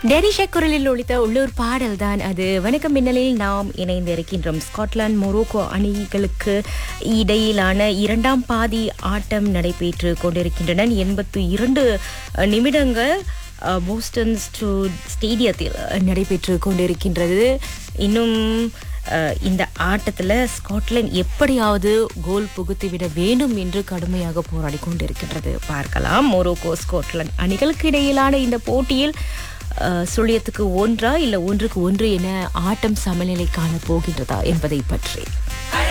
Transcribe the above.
டெரிஷா குரலில் ஒழித்த உள்ளூர் பாடல் தான் அது வணக்கம் மின்னலில் நாம் இணைந்திருக்கின்றோம் ஸ்காட்லாந்து மொரோக்கோ அணிகளுக்கு இடையிலான இரண்டாம் பாதி ஆட்டம் நடைபெற்று கொண்டிருக்கின்றன எண்பத்து இரண்டு நிமிடங்கள் அஹ், போஸ்டன் ஸ்டூ- ஸ்டேடியத்தில் நடைபெற்று கொண்டிருக்கின்றது இன்னும் அஹ், இந்த ஆட்டத்தில் ஸ்காட்லாந்து எப்படியாவது கோல் புகுத்திவிட வேண்டும் என்று கடுமையாக போராடி கொண்டிருக்கின்றது பார்க்கலாம் மொரோக்கோ ஸ்காட்லாந்து அணிகளுக்கு இடையிலான இந்த போட்டியில் அஹ், சுழியத்துக்கு ஒன்றா இல்ல ஒன்றுக்கு ஒன்று என ஆட்டம் சமநிலை காண போகின்றதா என்பதை பற்றி